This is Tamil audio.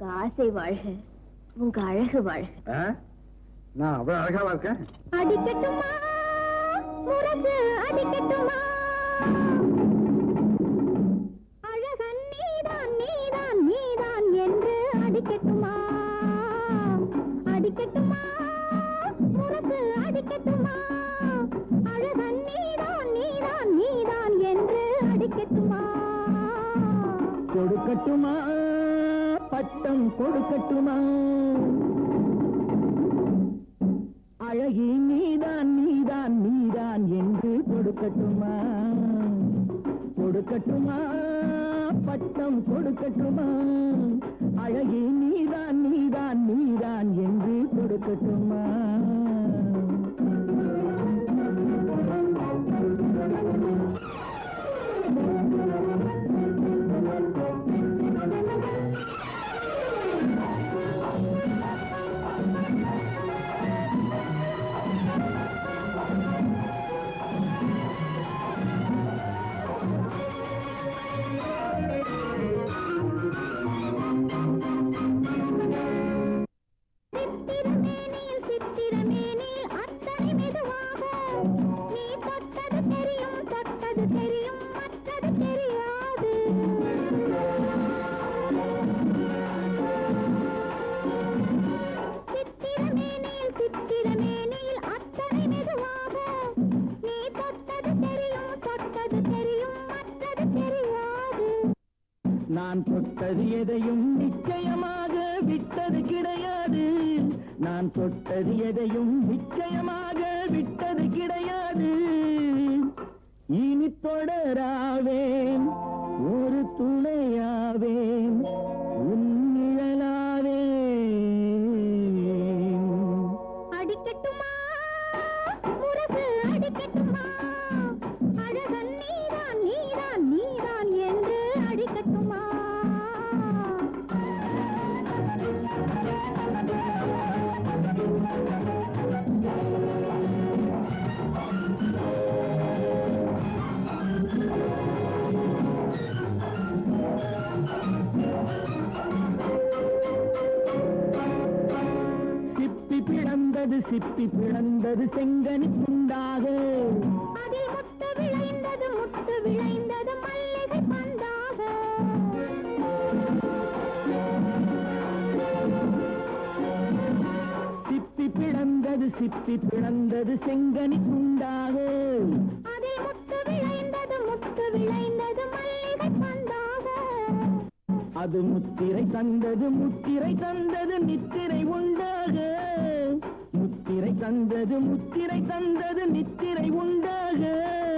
உங்க ஆசை வாழ்க உங்க அழகு வாழ்க ஆ? நான் அவ்வளவு அழகாவா இருக்கேன் அடிக்கட்டுமா முரசு அடிக்கட்டுமா அழகன் நீதான் நீதான் நீதான் என்று அடிக்கட்டுமா அடிக்கட்டுமா முரசு அடிக்கட்டுமா அழகன் நீதான் நீதான் நீதான் என்று அடிக்கட்டுமா கொடுக்கட்டுமா பட்டம் கொடுக்கட்டுமா அழகி நீதான் நீதான் நீதான் என்று கொடுக்கட்டுமா கொடுக்கட்டுமா பட்டம் கொடுக்கட்டுமா அழகி நீதான் நீதான் நீதான் என்று கொடுக்கட்டுமா சித்திரமேனியில் சித்திரமேனியில் அத்தனை மெதுவாக நீ தொட்டது தெரியும் தொட்டது தெரியும் மற்றது தெரியாது சித்திரமேனியில் சித்திரமேனியில் அத்தனை மெதுவாக நீ தொட்டது தெரியும் தொட்டது தெரியும் மற்றது தெரியாது நான் தொட்டது எதையும் நிச்சயமாக விட்டது கிடையாது நான் தொட்டது எதையும் நிச்சயமாக விட்டது கிடையாது இனி தொடராவேன் ஒரு துணையாவேன் உன் நிழலாவேன் அடிக்கட்டுமா முரசு அடிக்கட்டுமா அழகன் நீதான் நீதான் நீதான் என்று அடிக்கட்டுமா சிப்பி பிளந்தது சிப்பி பிளந்தது செங்கனி துண்டாக அதில் முத்து விளைந்தது முத்து விளைந்தது மல்லிகை பந்தாக சிப்பி பிளந்தது சிப்பி பிளந்தது செங்கனி துண்டாக அதில் முத்து விளைந்தது முத்து விளைந்தது மல்லிகை பந்தாக அது முத்திரை தந்தது முத்திரை தந்தது நித்திரை உண்டாக முத்திரை தந்தது முத்திரை தந்தது நித்திரை உண்டாக